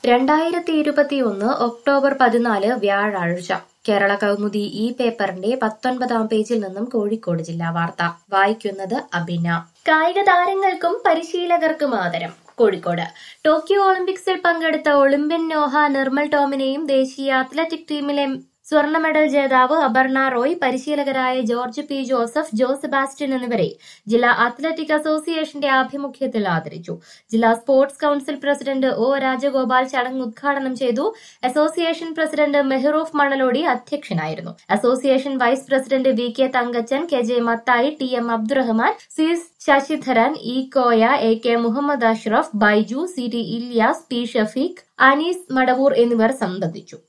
രണ്ടായിരത്തി ഇരുപത്തിയൊന്ന് ഒക്ടോബർ പതിനാല് വ്യാഴാഴ്ച കേരള കൗമുദി ഈ പേപ്പറിന്റെ പത്തൊൻപതാം പേജിൽ നിന്നും കോഴിക്കോട് ജില്ലാ വാർത്ത വായിക്കുന്നത് അബിന കായിക താരങ്ങൾക്കും പരിശീലകർക്കും ആദരം കോഴിക്കോട് ടോക്കിയോ ഒളിമ്പിക്സിൽ പങ്കെടുത്ത ഒളിമ്പ്യൻ നോഹ നിർമ്മൽ ടോമിനെയും ദേശീയ അത്ലറ്റിക് ടീമിലെ സ്വർണ്ണ മെഡൽ ജേതാവ് അപർണ റോയ് പരിശീലകരായ George P Joseph Jo Sebastian എന്നിവരെ ജില്ലാ അത്ലറ്റിക് അസോസിയേഷന്റെ ആഭിമുഖ്യത്തിൽ ആദരിച്ചു ജില്ലാ sports council president O Rajagopal ചടങ്ങ് ഉദ്ഘാടനം ചെയ്തു അസോസിയേഷൻ പ്രസിഡന്റ് മെഹ്റൂഫ് മണലോടി അധ്യക്ഷനായിരുന്നു association vice president V K Thankachan K J Mathai T M Abdurahman C Sasidharan E Koya A K Muhammad Ashraf Baiju C T Ilyas P Shafeeq Anees Madavoor എന്നിവർ സംബന്ധിച്ചു